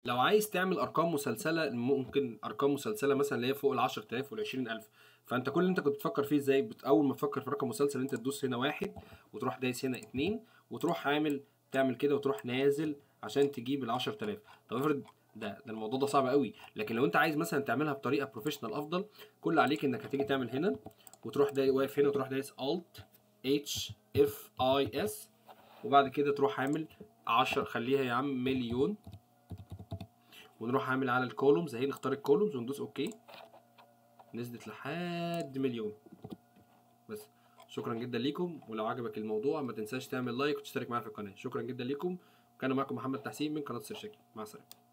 لو عايز تعمل ارقام مسلسله ممكن ارقام مسلسله مثلا اللي هي فوق ال 10000 وال 20000 فانت كل اللي انت كنت بتفكر فيه ازاي بت- اول ما تفكر في رقم مسلسل انت تدوس هنا واحد وتروح دايس هنا اتنين وتروح عامل تعمل كده وتروح نازل عشان تجيب ال 10000 طب افرض ده ده الموضوع ده صعب قوي لكن لو انت عايز مثلا تعملها بطريقه بروفيشنال افضل كل اللي عليك انك هتيجي تعمل هنا وتروح داي واقف هنا وتروح دايس الت اتش اف اي اس وبعد كده تروح عامل 10 خليها يا عم مليون ونروح عامل على الكولومز اهي نختار الكولومز وندوس اوكي نزلت لحد مليون بس شكرا جدا ليكم ولو عجبك الموضوع ما تنساش تعمل لايك وتشترك معايا في القناه شكرا جدا ليكم وكان معكم محمد تحسين من قناه سيرشكي مع السلامه